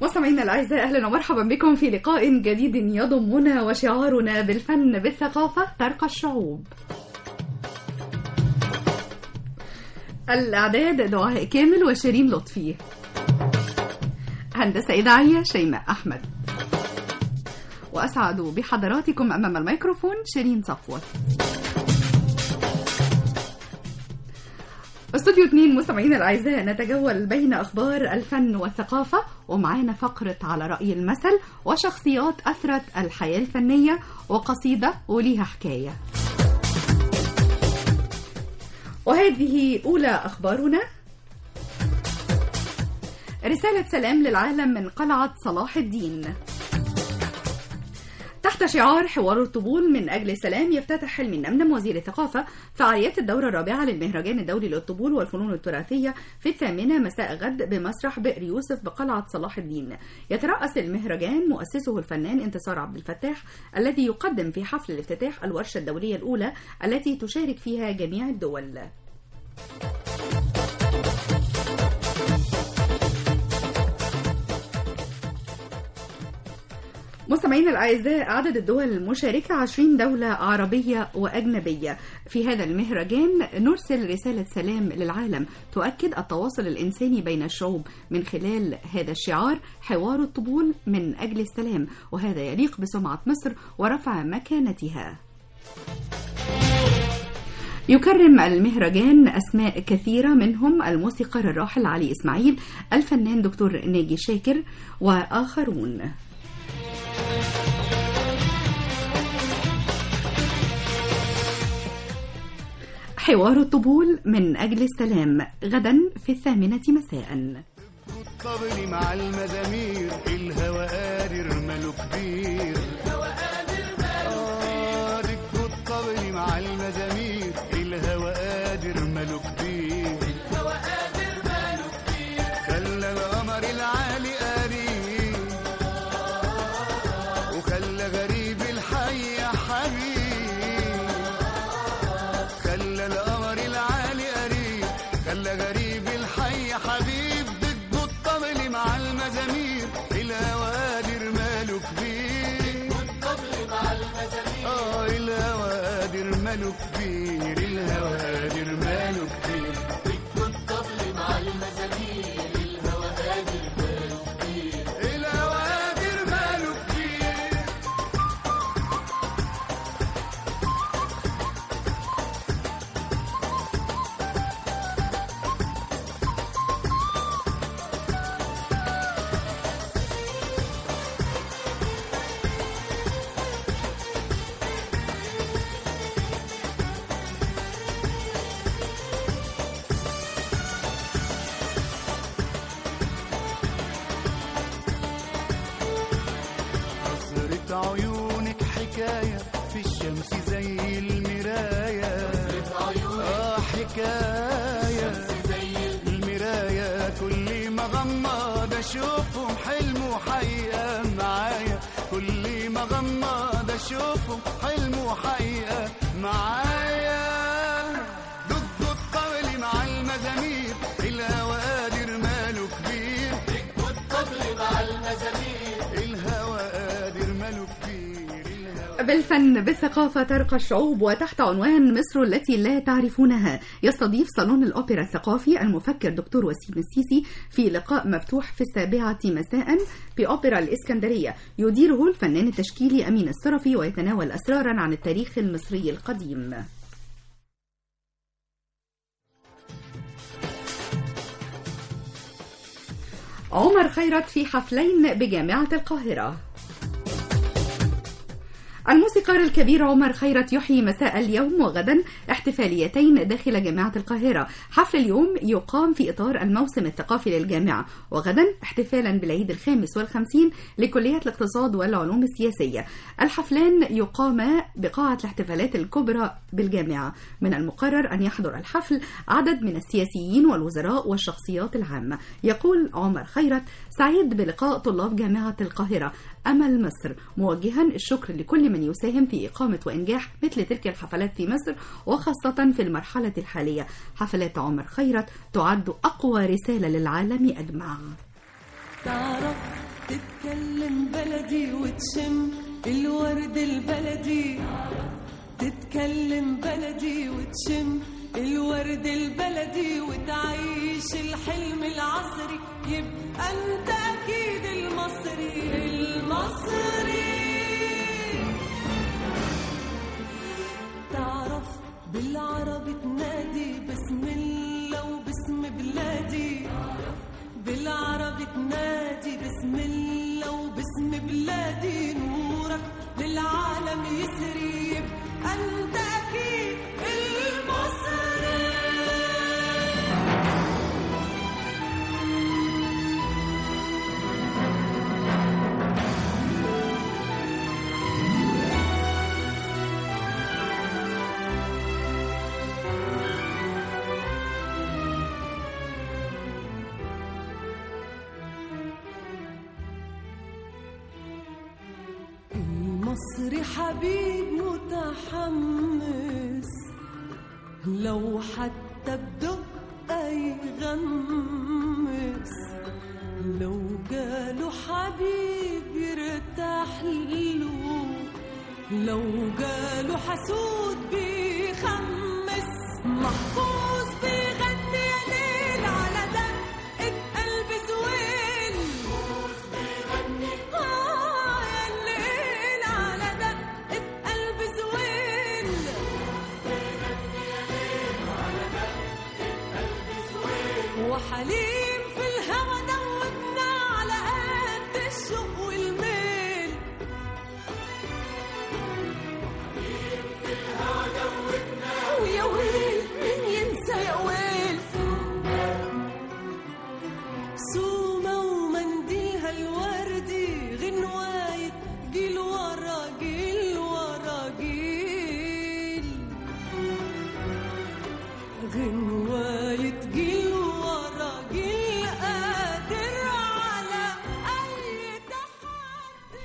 مستمعينا الاعزاء اهلا ومرحبا بكم في لقاء جديد يضمنا وشعارنا بالفن بالثقافه ترقى الشعوب. الاعداد دعاء كامل وشيرين لطفي. هندسه اذاعيه شيماء احمد. واسعد بحضراتكم امام الميكروفون شيرين صفوت. استوديو 2 مستمعينا الاعزاء نتجول بين اخبار الفن والثقافه ومعانا فقره على راي المثل وشخصيات اثرت الحياه الفنيه وقصيده وليها حكايه. وهذه اولى اخبارنا رساله سلام للعالم من قلعه صلاح الدين. تحت شعار حوار الطبول من أجل السلام يفتتح حلمي النمنم وزير الثقافة فعاليات الدورة الرابعة للمهرجان الدولي للطبول والفنون التراثية في الثامنة مساء غد بمسرح بئر يوسف بقلعة صلاح الدين يترأس المهرجان مؤسسه الفنان انتصار عبد الفتاح الذي يقدم في حفل الافتتاح الورشة الدولية الأولى التي تشارك فيها جميع الدول مستمعينا الأعزاء عدد الدول المشاركة 20 دولة عربية وأجنبية في هذا المهرجان نرسل رسالة سلام للعالم تؤكد التواصل الإنساني بين الشعوب من خلال هذا الشعار حوار الطبول من أجل السلام وهذا يليق بسمعة مصر ورفع مكانتها يكرم المهرجان أسماء كثيرة منهم الموسيقار الراحل علي إسماعيل الفنان دكتور ناجي شاكر وآخرون حوار الطبول من أجل السلام غدا في الثامنة مساء الطبل مع المزامير الهوى قادر ماله كبير آه، دقوا الطبل مع المزامير الهوى قادر ماله كبير خلى القمر العالي قريب وخلى غريب الحي حبيب خلى القمر العالي قريب خلى غريب الحي حبيب ضد الطبل مع المزامير الهوادر ماله كبير اه الهوادر ماله كبير الهوادر ماله كبير الهوادر ماله كبير نظرة عيونك حكاية في الشمس زي المراية اه حكاية زي المراية كل ما غمض اشوفهم حلم وحقيقة معايا كل ما غمض اشوفهم حلم وحقيقة معايا ضد الطبل مع المزامير الهوادر ماله كبير الهوى قادر ماله كبير الهوى بالفن بالثقافة ترقى الشعوب وتحت عنوان مصر التي لا تعرفونها يستضيف صالون الأوبرا الثقافي المفكر دكتور وسيم السيسي في لقاء مفتوح في السابعة مساء بأوبرا الإسكندرية يديره الفنان التشكيلي أمين الصرفي ويتناول أسرارا عن التاريخ المصري القديم عمر خيرت في حفلين بجامعة القاهرة الموسيقار الكبير عمر خيرت يحيي مساء اليوم وغدا احتفاليتين داخل جامعة القاهرة حفل اليوم يقام في إطار الموسم الثقافي للجامعة وغدا احتفالا بالعيد الخامس والخمسين لكلية الاقتصاد والعلوم السياسية الحفلان يقاما بقاعة الاحتفالات الكبرى بالجامعة من المقرر أن يحضر الحفل عدد من السياسيين والوزراء والشخصيات العامة يقول عمر خيرت سعيد بلقاء طلاب جامعة القاهرة أمل مصر موجها الشكر لكل من يساهم في إقامة وإنجاح مثل تلك الحفلات في مصر وخاصة في المرحلة الحالية حفلات عمر خيرت تعد أقوى رسالة للعالم أجمع تعرف تتكلم بلدي وتشم الورد البلدي تتكلم بلدي وتشم الورد البلدي وتعيش الحلم العصري يبقى انت اكيد المصري المصري تعرف بالعربي تنادي بسم الله وباسم بلادي بالعربي تنادي بسم الله وباسم بلادي نورك للعالم يسري يبقى انت اكيد المصري المصري حبيب متحمس لو حتى بدقة يغمس لو جاله حبيب يرتاح له لو جاله حسود بيخمس محفوظ بيغني يا ليل على دقة قلب زويل آه يا الليل على دقة قلب زويل وحليم في الهوى دوبنا على قد الشوق والميل ويا ويل مين ينسى يا ويل سومة ومنديلها الوردي غنواية جيل ورا جيل ورا جيل غنواية جيل ورا جيل قادر على أي تحدي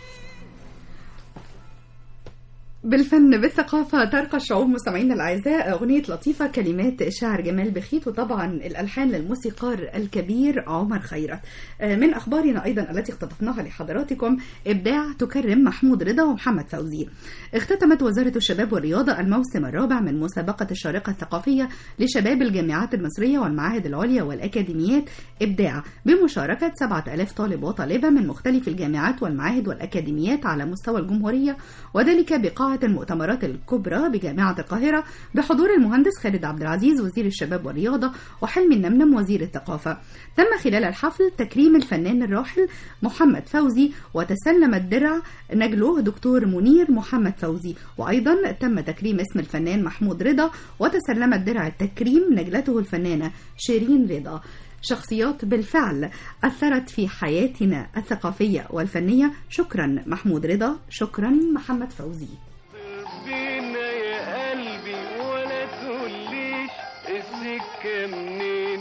بالفن بالثقافة ترقى الشعوب مستمعينا الأعزاء أغنية لطيفة كلمات الشاعر جمال بخيت وطبعا الألحان للموسيقار الكبير عمر خيرت آه، من أخبارنا أيضا التي اقتطفناها لحضراتكم إبداع تكرم محمود رضا ومحمد فوزي اختتمت وزارة الشباب والرياضة الموسم الرابع من مسابقة الشارقة الثقافية لشباب الجامعات المصرية والمعاهد العليا والأكاديميات إبداع بمشاركة 7000 طالب وطالبة من مختلف الجامعات والمعاهد والأكاديميات على مستوى الجمهورية وذلك بقاعة المؤتمرات الكبرى بجامعة القاهرة بحضور المهندس خالد عبد العزيز وزير الشباب والرياضة وحلمي النمنم وزير الثقافة تم خلال الحفل تكريم الفنان الراحل محمد فوزي وتسلم الدرع نجله دكتور منير محمد فوزي وأيضا تم تكريم اسم الفنان محمود رضا وتسلمت درع التكريم نجلته الفنانة شيرين رضا شخصيات بالفعل أثرت في حياتنا الثقافية والفنية شكرا محمود رضا شكرا محمد فوزي بينا يا قلبي ولا تقوليش السكة منين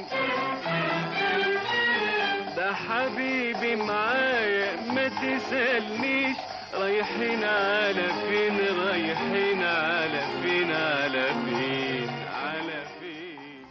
ده حبيبي معايا ما تسألنيش رايحين على فين رايحين على فين على فين على فين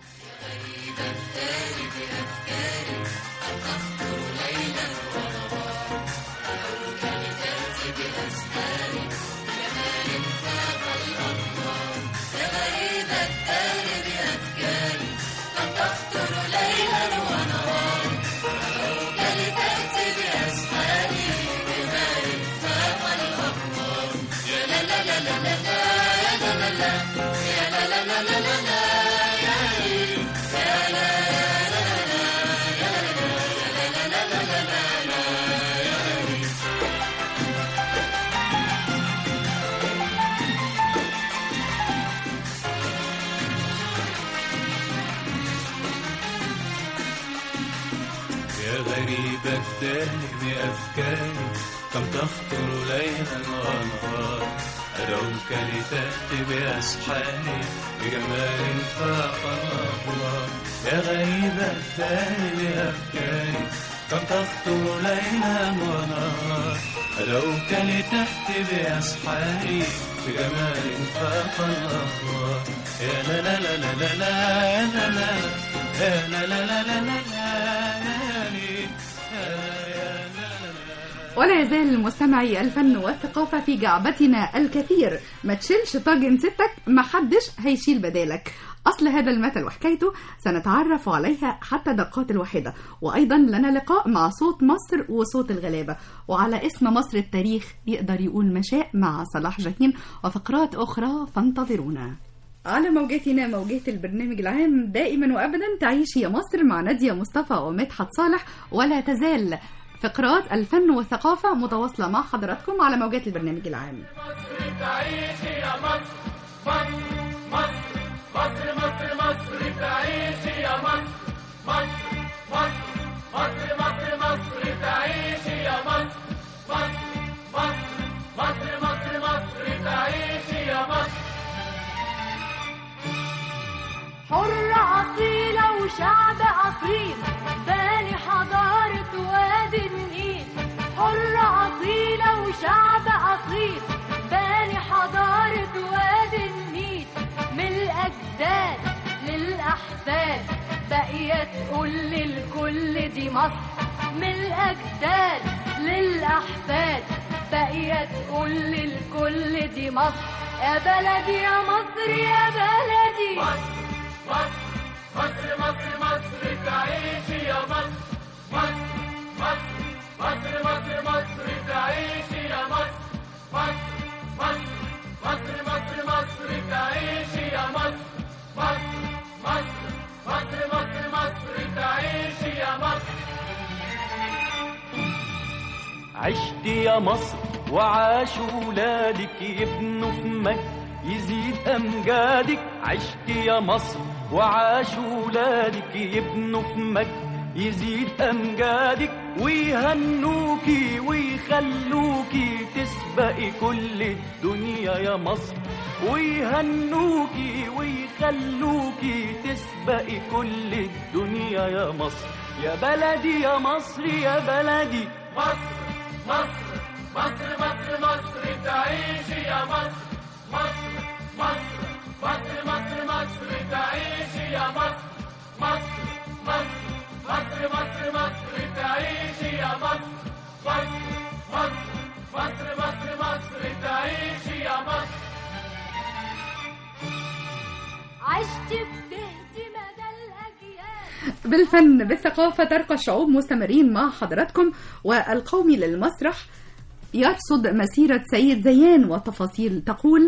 يا غريب الدهر بأفكاري كم تخطر ليلا ونهارا أدعوك لتأتي بأسحاري بجمال فاق الأبواب يا غريب الدهر بأفكاري كم تخطر ليلا ونهارا أدعوك لتأتي بأسحاري بجمال فاق الأبواب يا لا لا لا لا لا لا لا لا يا لا لا لا لا لا لا لا لي. يا لا يا لا لا لا ولا يزال مستمعي الفن والثقافة في جعبتنا الكثير ما تشيلش طاجن ستك ما حدش هيشيل بدالك أصل هذا المثل وحكايته سنتعرف عليها حتى دقات الواحدة وأيضا لنا لقاء مع صوت مصر وصوت الغلابة وعلى اسم مصر التاريخ يقدر يقول مشاء مع صلاح جاهين وفقرات أخرى فانتظرونا على موجاتنا موجات البرنامج العام دائما وابدا تعيش يا مصر مع ناديه مصطفى ومدحت صالح ولا تزال فقرات الفن والثقافه متواصله مع حضراتكم على موجات البرنامج العام. حرة أصيلة وشعب أصيل باني حضارة وادي النيل حرة أصيلة وشعب أصيل باني حضارة وادي النيل من الأجداد للأحفاد بقية تقول للكل دي مصر من الأجداد للأحفاد بقية تقول للكل دي مصر يا بلدي يا مصر يا بلدي عشت يا مصر وعاش ولادك يبنوا في مجد يزيد أمجادك عشت يا مصر وعاش ولادك يبنوا في مجد يزيد أمجادك ويهنوكي ويخلوكي تسبقي كل الدنيا يا مصر ويهنوكي ويخلوكي تسبقي كل الدنيا يا مصر يا بلدي يا مصر يا بلدي عشت بتهدي مدى الأجيال بالفن بالثقافة ترقى الشعوب مستمرين مع حضراتكم والقومي للمسرح يرصد مسيرة سيد زيان وتفاصيل تقول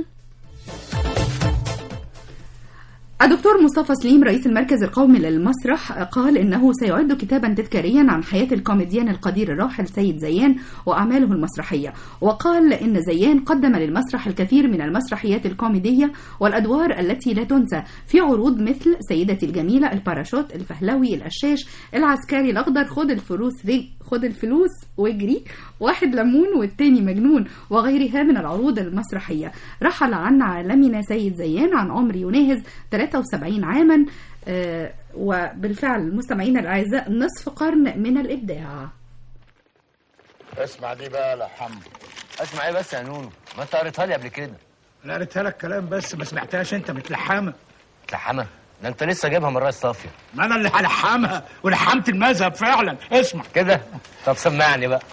الدكتور مصطفى سليم رئيس المركز القومي للمسرح قال انه سيعد كتابا تذكاريا عن حياه الكوميديان القدير الراحل سيد زيان واعماله المسرحيه وقال ان زيان قدم للمسرح الكثير من المسرحيات الكوميديه والادوار التي لا تنسى في عروض مثل سيدتي الجميله الباراشوت الفهلوي القشاش العسكري الاخضر خد الفلوس ري خد الفلوس واجري واحد ليمون والتاني مجنون وغيرها من العروض المسرحية رحل عن عالمنا سيد زيان عن عمر يناهز 73 عاما آه، وبالفعل مستمعينا الأعزاء نصف قرن من الإبداع اسمع دي بقى يا حمد اسمع ايه بس يا نونو ما انت قريتها لي قبل كده انا قريتها لك كلام بس ما سمعتهاش انت متلحمه تلحمها ده انت لسه جايبها من راس صافيه ما انا اللي هلحمها ولحمت المذهب فعلا اسمع كده طب سمعني بقى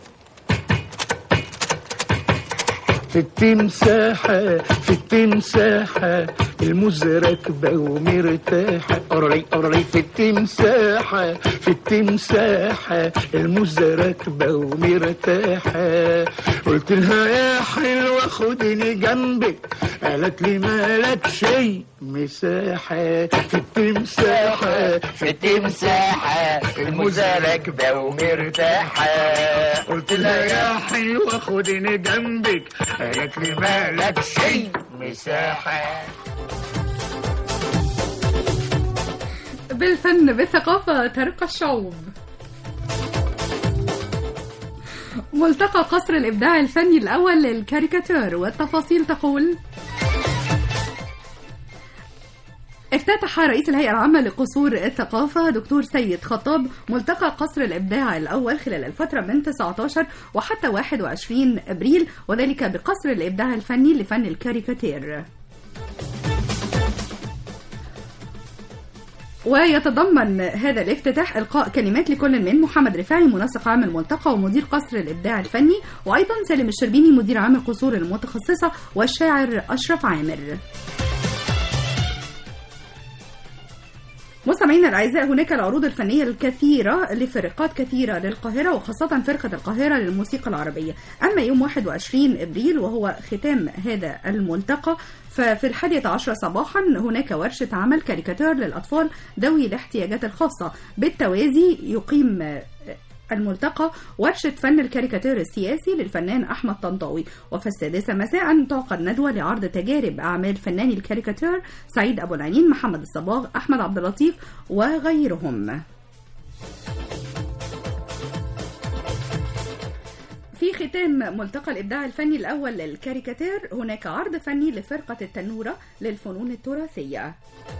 في التمساحة في التمساحة الموز راكبة ومرتاحة قرري قرري في التمساحة في التمساحة الموز راكبة ومرتاحة قلت لها يا حلوة خدني جنبك قالت لي مالك شي مساحة في التمساحة في التمساحة الموزة راكبة ومرتاحة قلت لها يا حلوة خدني جنبك قالت لي مالك شي مساحة بالفن بالثقافة ترقى الشعوب ملتقى قصر الإبداع الفني الأول للكاريكاتير والتفاصيل تقول افتتح رئيس الهيئة العامة لقصور الثقافة دكتور سيد خطاب ملتقى قصر الإبداع الأول خلال الفترة من 19 وحتى 21 أبريل وذلك بقصر الإبداع الفني لفن الكاريكاتير ويتضمن هذا الافتتاح إلقاء كلمات لكل من محمد رفاعي منسق عام الملتقى ومدير قصر الإبداع الفني وأيضا سالم الشربيني مدير عام القصور المتخصصة والشاعر أشرف عامر مستمعينا الاعزاء هناك العروض الفنيه الكثيره لفرقات كثيره للقاهره وخاصه فرقه القاهره للموسيقى العربيه اما يوم 21 ابريل وهو ختام هذا الملتقى ففي الحادية عشرة صباحا هناك ورشة عمل كاريكاتير للأطفال ذوي الاحتياجات الخاصة بالتوازي يقيم الملتقى ورشة فن الكاريكاتير السياسي للفنان أحمد طنطاوي وفي السادسة مساء تعقد ندوة لعرض تجارب أعمال فناني الكاريكاتير سعيد أبو العنين محمد الصباغ أحمد عبد اللطيف وغيرهم في ختام ملتقى الإبداع الفني الأول للكاريكاتير هناك عرض فني لفرقة التنورة للفنون التراثية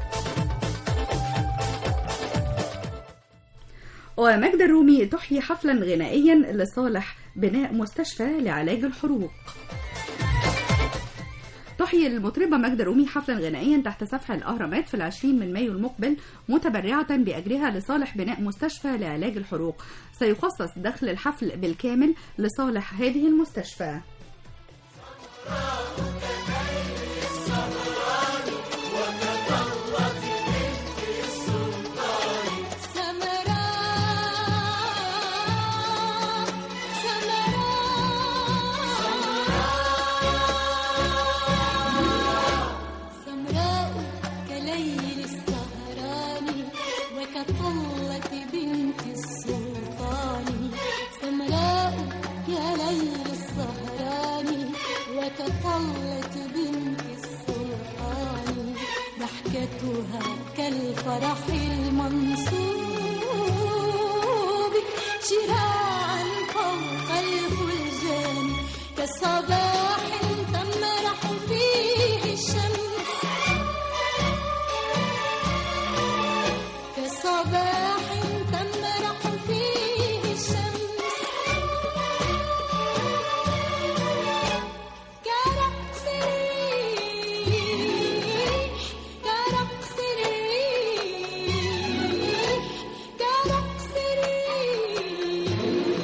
ومجد الرومي تحيي حفلا غنائيا لصالح بناء مستشفى لعلاج الحروق تحيي المطربة مجد الرومي حفلا غنائيا تحت سفح الأهرامات في العشرين من مايو المقبل متبرعة بأجرها لصالح بناء مستشفى لعلاج الحروق سيخصص دخل الحفل بالكامل لصالح هذه المستشفى سمراء كليل السهران وكطلة بنت السلطان سمراء يا ليل السهران وكطلة بنت السلطان ضحكتها كالفرح المنصوب شراعا فوق الفلجان كصباح تمرح فيه الشمس كصباح تمرح فيه الشمس كرقص الريح كرقص الريح كرقص الريح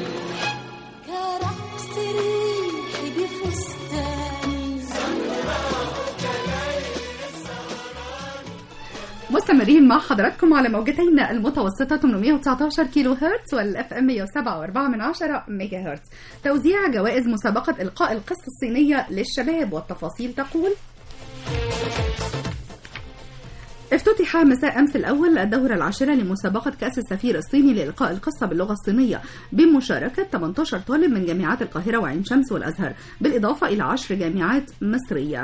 كرقص الريح بفستان مستمرين مع حضراتكم على موجتين المتوسطة 819 كيلو هرتز والاف ام 107.4 من عشرة ميجا هرتز توزيع جوائز مسابقة إلقاء القصة الصينية للشباب والتفاصيل تقول افتتح مساء أمس الأول الدورة العاشرة لمسابقة كأس السفير الصيني لإلقاء القصة باللغة الصينية بمشاركة 18 طالب من جامعات القاهرة وعين شمس والأزهر بالإضافة إلى 10 جامعات مصرية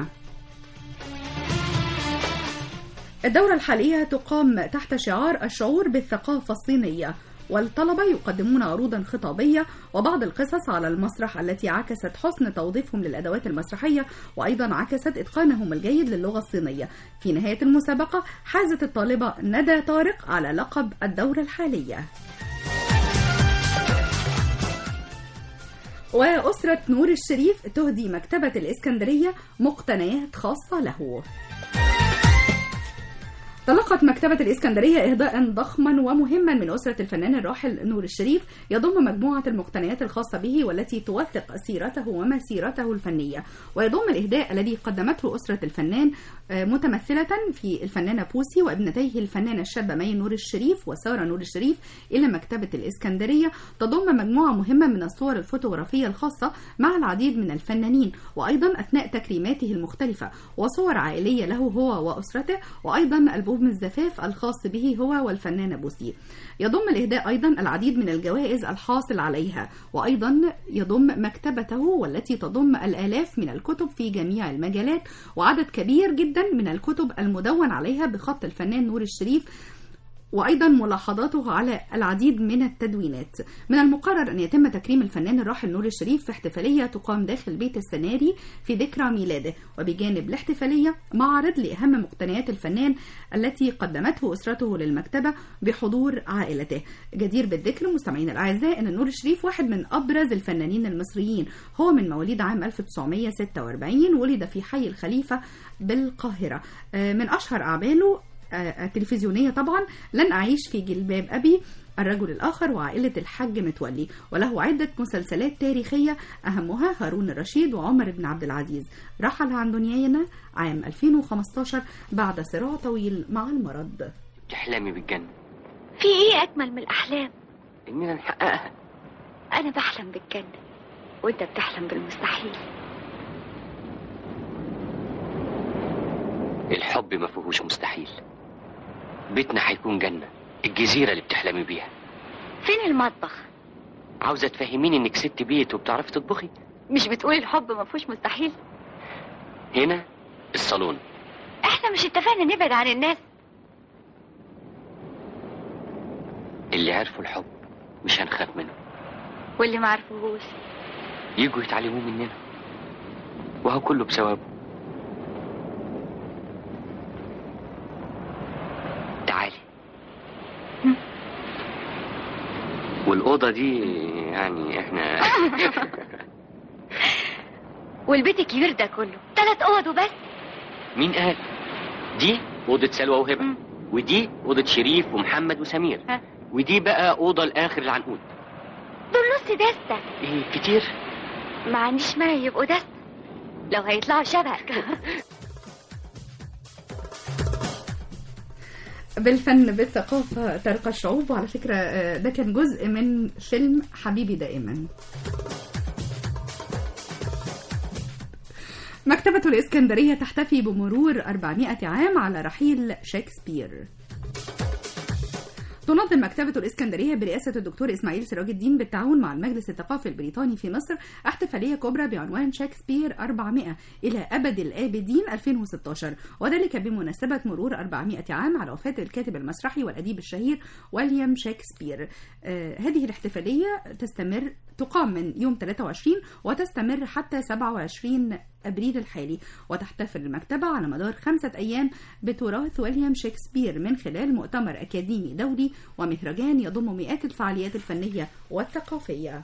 الدورة الحالية تقام تحت شعار الشعور بالثقافة الصينية والطلبة يقدمون عروضا خطابية وبعض القصص على المسرح التي عكست حسن توظيفهم للأدوات المسرحية وأيضا عكست إتقانهم الجيد للغة الصينية في نهاية المسابقة حازت الطالبة ندى طارق على لقب الدورة الحالية وأسرة نور الشريف تهدي مكتبة الإسكندرية مقتنيات خاصة له تلقت مكتبة الإسكندرية إهداء ضخما ومهما من أسرة الفنان الراحل نور الشريف يضم مجموعة المقتنيات الخاصة به والتي توثق سيرته ومسيرته الفنية ويضم الإهداء الذي قدمته أسرة الفنان آه، متمثلة في الفنانة بوسي وابنتيه الفنانة الشابة مي نور الشريف وسارة نور الشريف إلى مكتبة الإسكندرية تضم مجموعة مهمة من الصور الفوتوغرافية الخاصة مع العديد من الفنانين وأيضا أثناء تكريماته المختلفة وصور عائلية له هو وأسرته وأيضا ألبوم الزفاف الخاص به هو والفنانة بوسي يضم الإهداء أيضا العديد من الجوائز الحاصل عليها وأيضا يضم مكتبته والتي تضم الآلاف من الكتب في جميع المجالات وعدد كبير جدا من الكتب المدون عليها بخط الفنان نور الشريف وأيضا ملاحظاته على العديد من التدوينات من المقرر أن يتم تكريم الفنان الراحل نور الشريف في احتفالية تقام داخل بيت السناري في ذكرى ميلاده وبجانب الاحتفالية معرض لأهم مقتنيات الفنان التي قدمته أسرته للمكتبة بحضور عائلته جدير بالذكر مستمعينا الأعزاء أن نور الشريف واحد من أبرز الفنانين المصريين هو من مواليد عام 1946 ولد في حي الخليفة بالقاهرة آه، من أشهر أعماله آه، التلفزيونية طبعا لن أعيش في جلباب أبي الرجل الآخر وعائلة الحاج متولي وله عدة مسلسلات تاريخية أهمها هارون الرشيد وعمر بن عبد العزيز رحل عن دنيانا عام 2015 بعد صراع طويل مع المرض تحلمي بالجنة في ايه اجمل من الاحلام إننا نحققها انا بحلم بالجنه وانت بتحلم بالمستحيل الحب ما فيهوش مستحيل بيتنا هيكون جنة الجزيرة اللي بتحلمي بيها فين المطبخ عاوزة تفهميني إنك ست بيت وبتعرفي تطبخي مش بتقولي الحب ما فيهوش مستحيل هنا الصالون احنا مش اتفقنا نبعد عن الناس اللي عرفوا الحب مش هنخاف منه واللي ما عرفوهوش يجوا يتعلموه مننا وهو كله بثوابه تعالي والأوضة دي يعني احنا والبيت الكبير ده كله ثلاث اوض وبس مين قال دي أوضة سلوى وهبة ودي أوضة شريف ومحمد وسمير ها. ودي بقى أوضة الآخر العنقود دول نص دستة ايه كتير ما عنديش مانع يبقوا دستة لو هيطلعوا شبهك بالفن بالثقافة ترقى الشعوب وعلى فكرة آه، ده كان جزء من فيلم حبيبي دائما مكتبة الإسكندرية تحتفي بمرور 400 عام على رحيل شكسبير تنظم مكتبة الإسكندرية برئاسة الدكتور إسماعيل سراج الدين بالتعاون مع المجلس الثقافي البريطاني في مصر احتفالية كبرى بعنوان شكسبير 400 إلى أبد الآبدين 2016 وذلك بمناسبة مرور 400 عام على وفاة الكاتب المسرحي والأديب الشهير ويليام شكسبير آه هذه الاحتفالية تستمر تقام من يوم 23 وتستمر حتى 27 أبريل الحالي وتحتفل المكتبة على مدار خمسة أيام بتراث ويليام شكسبير من خلال مؤتمر أكاديمي دولي ومهرجان يضم مئات الفعاليات الفنية والثقافية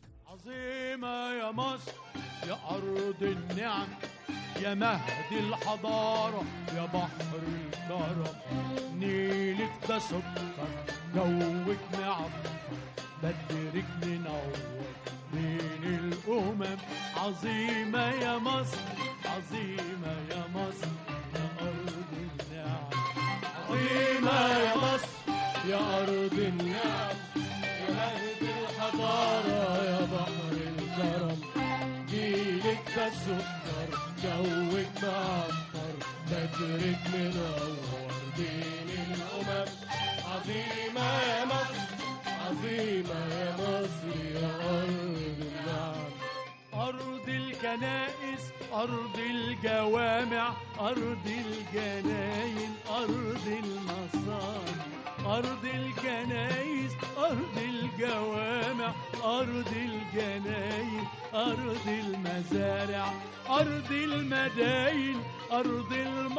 عظيمة يا مصر يا أرض النعم يا مهد الحضارة يا بحر الكرم نيلك ده سكر جوك معطر بدرك منور بين الأمم عظيمة يا مصر عظيمة يا مصر يا أرض النعم عظيمة يا مصر يا أرض النعم يا مهد الحضارة يا بحر الكرم جيلك ده سكر جوك معطر بدرك منور بين الأمم عظيمة يا مصر عظيمة يا مصر يا أرض النعم أرض الكنائس أرض الجوامع أرض الجناين أرض المصانع أرض الكنائس أرض الجوامع أرض الجناين أرض المزارع أرض المداين أرض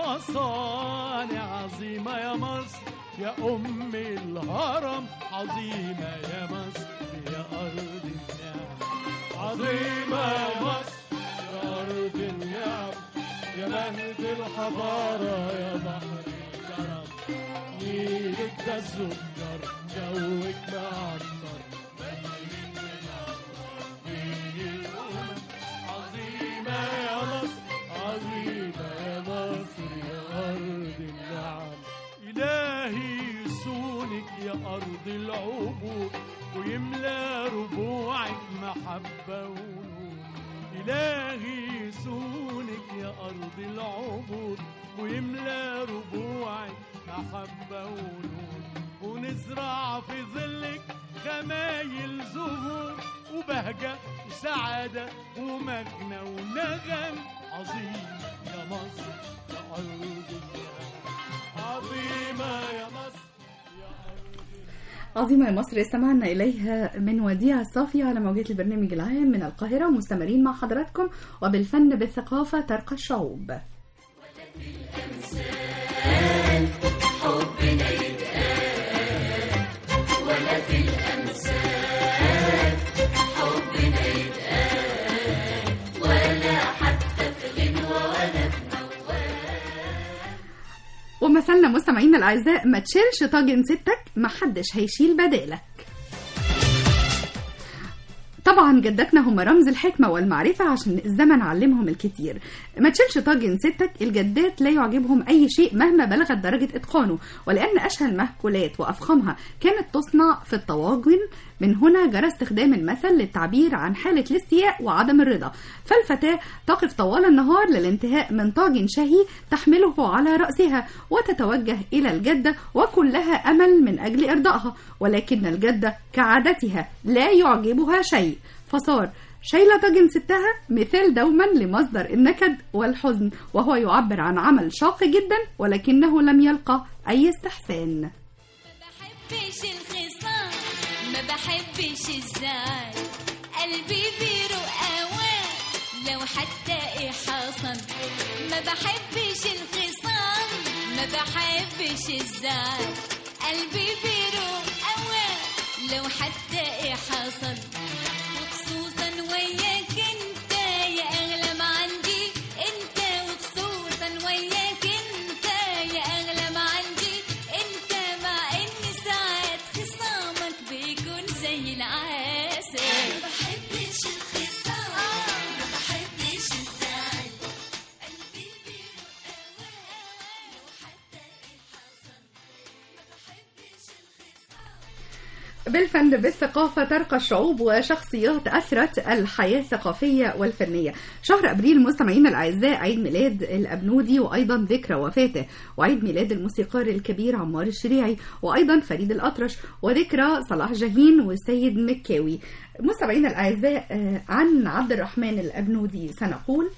المصانع عظيمة يا مصر يا أم الهرم عظيمة يا مصر يا أرض النعم عظيمة يا مصر يا أرض النعم يا مهد الحضارة يا بحر الكرم نيلك ده سكر جوك معطر عظيمة يا مصر عظيمة يا مصر يا أرض النعم إلهي يسونك يا أرض العبور ويملى ربوعك محبة ونور إلهي يسونك يا أرض العبور ويملى ربوعك محبة ونور ونزرع في ظلك خمايل زهور وبهجة وسعادة ومجنى ونغم عظيم يا مصر يا أرض النعم عظيمة يا مصر عظيمة يا مصر استمعنا إليها من وديع الصافية على موجات البرنامج العام من القاهرة ومستمرين مع حضراتكم وبالفن بالثقافة ترقى الشعوب حبنا يتقال ولا في الأمثال حبنا يتقال ولا حتى في غنوة ولا في وما زلنا مستمعينا الاعزاء ما تشيلش طاجن ستك محدش هيشيل بدالك طبعا جداتنا هم رمز الحكمة والمعرفة عشان الزمن علمهم الكتير ما تشيلش طاجن ستك الجدات لا يعجبهم أي شيء مهما بلغت درجة إتقانه ولأن أشهى المأكولات وأفخمها كانت تصنع في الطواجن من هنا جرى استخدام المثل للتعبير عن حالة الاستياء وعدم الرضا فالفتاة تقف طوال النهار للانتهاء من طاجن شهي تحمله على رأسها وتتوجه إلى الجدة وكلها أمل من أجل إرضائها ولكن الجدة كعادتها لا يعجبها شيء فصار شايلة طاجن ستها مثال دوما لمصدر النكد والحزن وهو يعبر عن عمل شاق جدا ولكنه لم يلقى أي استحسان بحبش الخصام ما بحبش الزعل قلبي بيروق اوام لو حتى ايه حصل ما بحبش الخصام ما بحبش الزعل قلبي بيروق اوام لو حتى ايه حصل وخصوصا وياك انت يا اغلى ما عندي انت وخصوصا وياك انت يا اغلى ما عندي انت مع ان ساعات خصامك بيكون زي العسل ما بحبش الخصام ما بحبش الزعل قلبي بيروق اوام لو حتى ايه حصل ما بحبش بالفن بالثقافة ترقى الشعوب وشخصيات أثرت الحياة الثقافية والفنية شهر أبريل مستمعينا الأعزاء عيد ميلاد الأبنودي وأيضا ذكرى وفاته وعيد ميلاد الموسيقار الكبير عمار الشريعي وأيضا فريد الأطرش وذكرى صلاح جاهين والسيد مكاوي مستمعينا الأعزاء آه، عن عبد الرحمن الأبنودي سنقول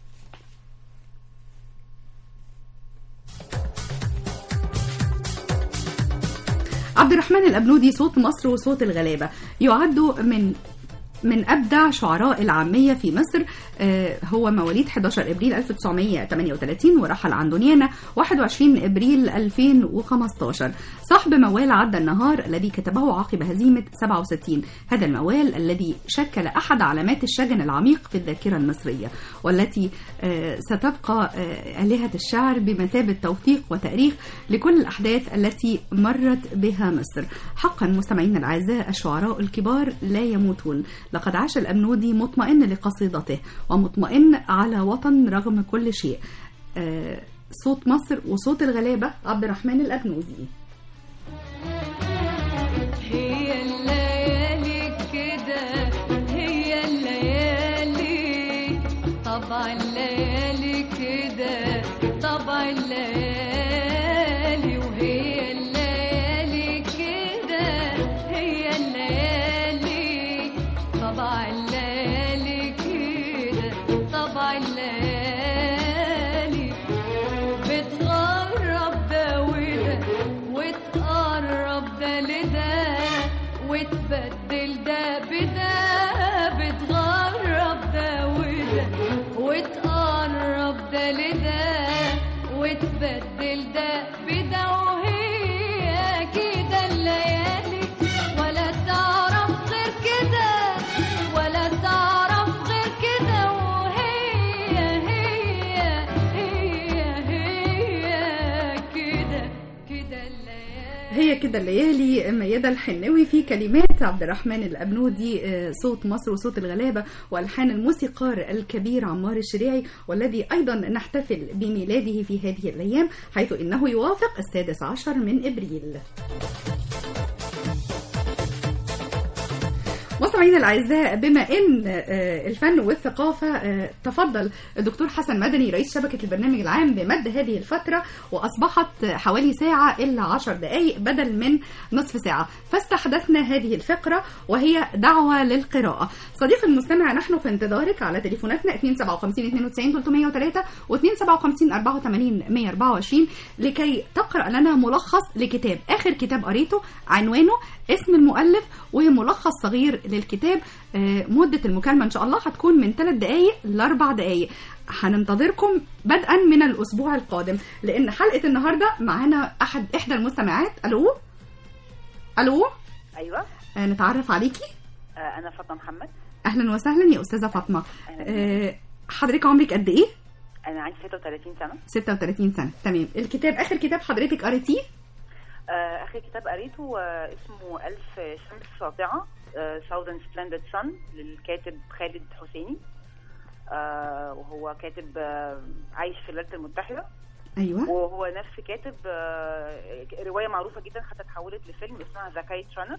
عبد الرحمن الأبنودي صوت مصر وصوت الغلابة يعد من من أبدع شعراء العامية في مصر آه، هو مواليد 11 إبريل 1938 ورحل عن دنيانا 21 إبريل 2015 صاحب موال عدى النهار الذي كتبه عقب هزيمة 67 هذا الموال الذي شكل أحد علامات الشجن العميق في الذاكرة المصرية والتي آه، ستبقى آه، آلهة الشعر بمثابة توثيق وتاريخ لكل الأحداث التي مرت بها مصر حقا مستمعينا الأعزاء الشعراء الكبار لا يموتون لقد عاش الأبنودي مطمئن لقصيدته ومطمئن على وطن رغم كل شيء آه، صوت مصر وصوت الغلابة عبد الرحمن الأبنودي هي الليالي كده هي الليالي طبع الليالي كده طبع الليالي وهي الليالي كده هي الليالي طبع الليالي كده طبع الليالي بتغرب ده وده وتقرب ده لده وتبدل ده بده بتغرب ده وده وتقرب ده لده وتبدل ده بده وهي كده الليالي ولا تعرف غير كده ولا تعرف غير كده وهي هي هي هي كده كده هي كده الليالي ميادة الحناوي في كلمات عبد الرحمن الأبنودي آه، صوت مصر وصوت الغلابة وألحان الموسيقار الكبير عمار الشريعي والذي أيضا نحتفل بميلاده في هذه الأيام حيث إنه يوافق السادس عشر من إبريل مستمعينا الاعزاء بما ان آه، الفن والثقافه آه، تفضل الدكتور حسن مدني رئيس شبكه البرنامج العام بمد هذه الفتره واصبحت حوالي ساعه الا عشر دقائق بدل من نصف ساعه فاستحدثنا هذه الفقره وهي دعوه للقراءه صديقي المستمع نحن في انتظارك على تليفوناتنا 257 92 303 و 257 84 124 لكي تقرا لنا ملخص لكتاب اخر كتاب قريته عنوانه اسم المؤلف وملخص صغير للكتاب آه، مدة المكالمة إن شاء الله هتكون من 3 دقايق لأربع دقايق هننتظركم بدءا من الأسبوع القادم لأن حلقة النهاردة معانا أحد إحدى المستمعات ألو ألو ايوه آه، نتعرف عليكي آه انا فاطمه محمد أهلا وسهلا يا أستاذة فاطمة آه، حضرتك عمرك قد إيه؟ انا عندي 36 سنه 36 سنة تمام الكتاب آخر كتاب حضرتك قريتيه آه، اخر كتاب قريته آه، اسمه الف شمس ساطعه ساوزن سبلندد سن للكاتب خالد حسيني آه، وهو كاتب آه، عايش في الولايات المتحده أيوة وهو نفس كاتب آه، روايه معروفه جدا حتى اتحولت لفيلم اسمها ذا كايت رانر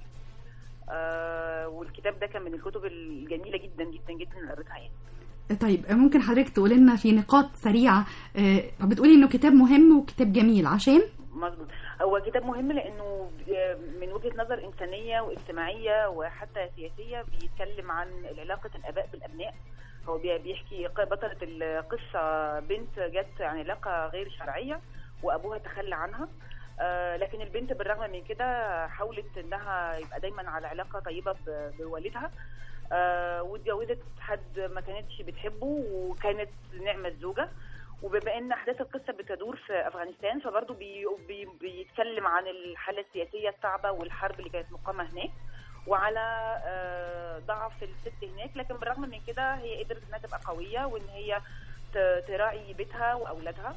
آه، والكتاب ده كان من الكتب الجميله جدا جدا جدا اللي قريتها يعني طيب ممكن حضرتك تقولي لنا في نقاط سريعة آه، بتقولي إنه كتاب مهم وكتاب جميل عشان مظبوط هو كتاب مهم لانه من وجهه نظر انسانيه واجتماعيه وحتى سياسيه بيتكلم عن علاقه الاباء بالابناء هو بي- بيحكي ق- بطله القصه بنت جت عن علاقه غير شرعيه وابوها تخلى عنها آه، لكن البنت بالرغم من كده حاولت انها يبقى دايما على علاقه طيبه ب- بوالدها آه، واتجوزت حد ما كانتش بتحبه وكانت نعمه زوجه وبما ان احداث القصه بتدور في افغانستان فبرضه بي بي بيتكلم عن الحاله السياسيه الصعبه والحرب اللي كانت مقامه هناك وعلى آه، ضعف الست هناك لكن بالرغم من كده هي قدرت انها تبقى قويه وان هي ت- تراعي بيتها واولادها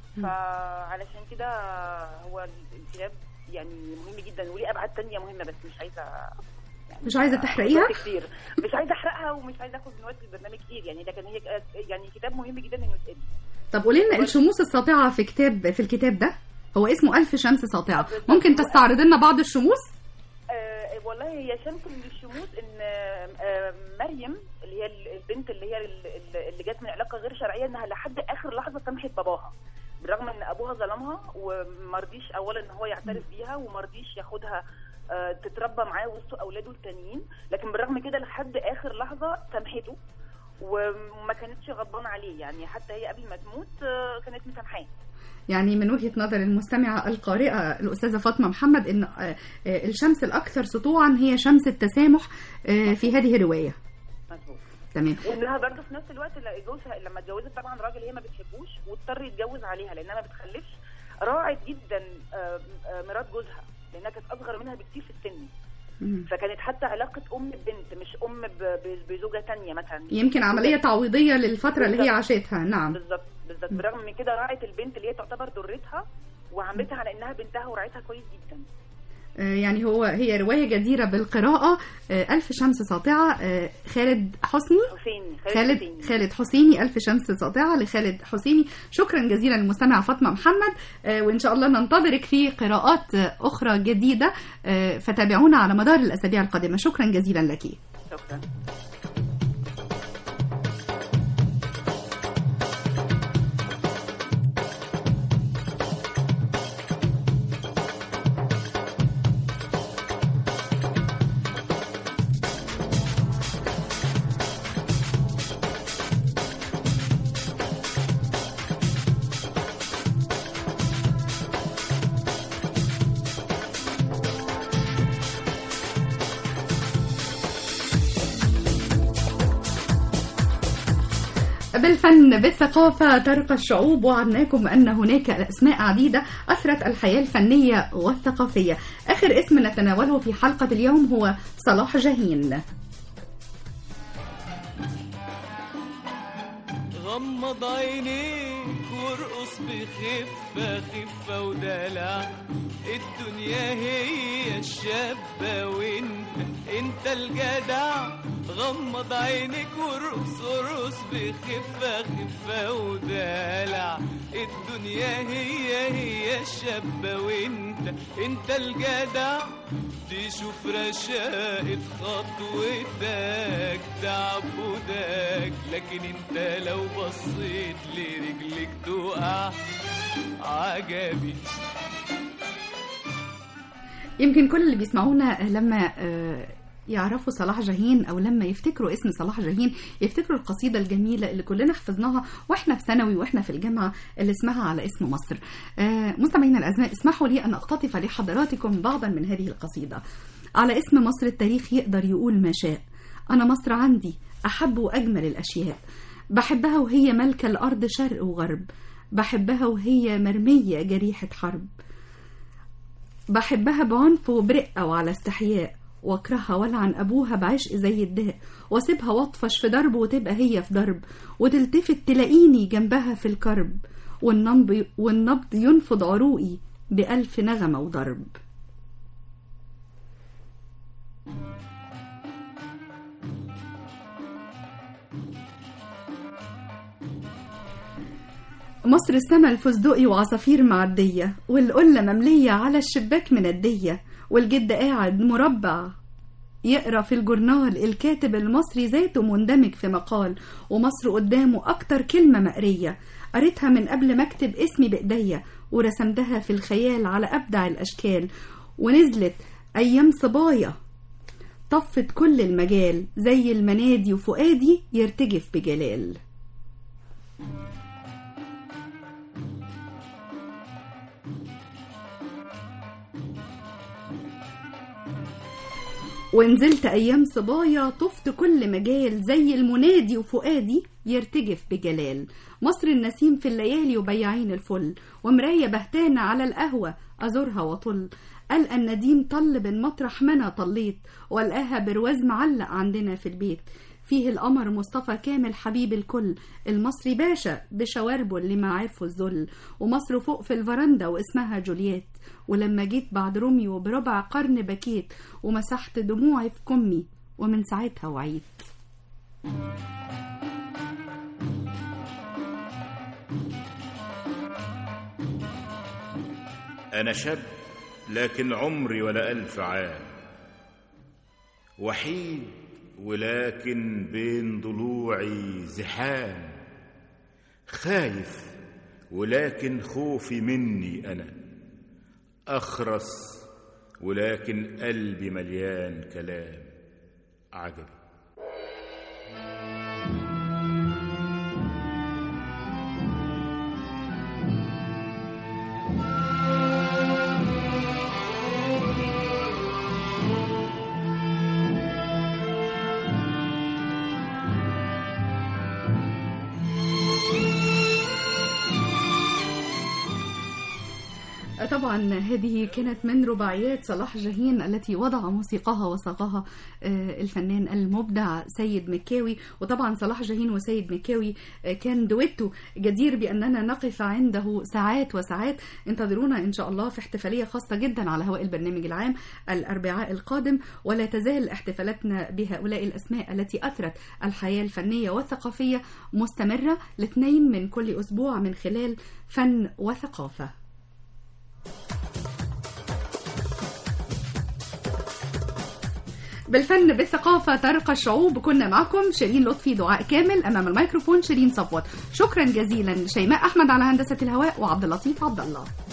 فعلشان كده هو الكتاب يعني مهم جدا وليه ابعاد تانية مهمه بس مش عايزه يعني مش عايزة تحرقيها؟ وقت كتير مش عايزه احرقها ومش عايزه اخد من وقت البرنامج كتير يعني لكن هي يعني كتاب مهم جدا انه يتقري طب قولي لنا الشموس الساطعة في كتاب في الكتاب ده هو اسمه ألف شمس ساطعة ممكن تستعرض لنا بعض الشموس آه والله هي شمس من الشموس ان آه آه، مريم اللي هي البنت اللي هي ال- ال- اللي جت من علاقه غير شرعيه انها لحد اخر لحظه سامحت باباها بالرغم ان ابوها ظلمها ومرضيش اولا ان هو يعترف بيها ومرضيش ياخدها آه، تتربى معاه وسط اولاده التانيين لكن بالرغم كده لحد اخر لحظه سامحته وما كانتش غضبانه عليه يعني حتى هي قبل ما تموت آه، كانت مسامحاه يعني من وجهة نظر المستمعة القارئة الأستاذة فاطمة محمد إن آه، آه، الشمس الأكثر سطوعا هي شمس التسامح آه، في هذه الرواية مظبوط تمام وانها برضه في نفس الوقت لا- جوزها لما اتجوزت طبعا راجل هي ما بتحبوش واضطر يتجوز عليها لانها ما بتخلفش راعت جدا آه، آه، مرات جوزها لانها كانت اصغر منها بكتير في السن مم. فكانت حتى علاقه ام ببنت مش ام ب- ب- بزوجه تانية مثلا يمكن عملية تعويضية للفترة اللي هي بالظبط. عاشتها نعم بالظبط بالظبط بالرغم من كده راعت البنت اللي هي تعتبر ضرتها وعملتها على انها بنتها وراعتها كويس جدا آه، يعني هو هي رواية جديرة بالقراءة آه، ألف شمس ساطعة آه، خالد حسني حسيني خالد حسيني. خالد حسيني ألف شمس ساطعة لخالد حسيني شكرا جزيلا للمستمعة فاطمة محمد آه، وإن شاء الله ننتظرك في قراءات آه، أخرى جديدة آه، فتابعونا على مدار الأسابيع القادمة شكرا جزيلا لك شكرا بالفن بالثقافة ترقى الشعوب وعدناكم أن هناك أسماء عديدة أثرت الحياة الفنية والثقافية آخر اسم نتناوله في حلقة اليوم هو صلاح جاهين غمض عينيك وارقص بخفة خفة ودلع الدنيا هي الشابة وانت انت الجدع غمض عينيك وارقص ارقص بخفة خفة ودلع الدنيا هي هي الشابة وانت انت الجدع تشوف رشاقة خطوتك تعبدك لكن انت لو بصيت لرجلك تقع عجبي يمكن كل اللي بيسمعونا لما آه، يعرفوا صلاح جاهين او لما يفتكروا اسم صلاح جاهين يفتكروا القصيده الجميله اللي كلنا حفظناها واحنا في ثانوي واحنا في الجامعه اللي اسمها على اسم مصر. آه، مستمعينا الاعزاء اسمحوا لي ان اقتطف لحضراتكم بعضا من هذه القصيده. على اسم مصر التاريخ يقدر يقول ما شاء. انا مصر عندي احب واجمل الاشياء. بحبها وهي ملكه الارض شرق وغرب. بحبها وهي مرميه جريحه حرب. بحبها بعنف وبرقة وعلى استحياء واكرهها والعن ابوها بعشق زي الداء واسيبها واطفش في درب وتبقى هي في درب وتلتفت تلاقيني جنبها في الكرب والنبض والنبض ينفض عروقي بألف نغمة وضرب مصر السما الفستقي وعصافير معدية والقلة مملية على الشباك مندية والجد قاعد مربع يقرا في الجورنال الكاتب المصري ذاته مندمج في مقال ومصر قدامه أكتر كلمة مقرية قريتها من قبل ما أكتب اسمي بإيديا ورسمتها في الخيال على أبدع الأشكال ونزلت أيام صبايا طفت كل المجال زي المنادي وفؤادي يرتجف بجلال ونزلت أيام صبايا طفت كل مجال زي المنادي وفؤادي يرتجف بجلال مصر النسيم في الليالي وبياعين الفل ومراية بهتانة على القهوة أزورها وطل ألقى النديم طل بن مطرح ما أنا طليت والقاها برواز معلق عندنا في البيت فيه القمر مصطفى كامل حبيب الكل المصري باشا بشواربه اللي ما عرفوا الذل ومصر فوق في الفرندا واسمها جولييت ولما جيت بعد روميو بربع قرن بكيت ومسحت دموعي في كمي ومن ساعتها وعيت أنا شاب لكن عمري ولا ألف عام وحيد ولكن بين ضلوعي زحام خايف ولكن خوفي مني أنا أخرس ولكن قلبي مليان كلام عجبي طبعا هذه كانت من رباعيات صلاح جاهين التي وضع موسيقاها وصاغها آه، الفنان المبدع سيد مكاوي وطبعا صلاح جاهين وسيد مكاوي آه، كان دويتو جدير بأننا نقف عنده ساعات وساعات انتظرونا إن شاء الله في احتفالية خاصة جدا على هواء البرنامج العام الأربعاء القادم ولا تزال احتفالاتنا بهؤلاء الأسماء التي أثرت الحياة الفنية والثقافية مستمرة لاثنين من كل أسبوع من خلال فن وثقافة بالفن بالثقافة ترقى الشعوب كنا معكم شيرين لطفي دعاء كامل أمام الميكروفون شيرين صفوت شكرا جزيلا شيماء أحمد على هندسة الهواء وعبد اللطيف عبد الله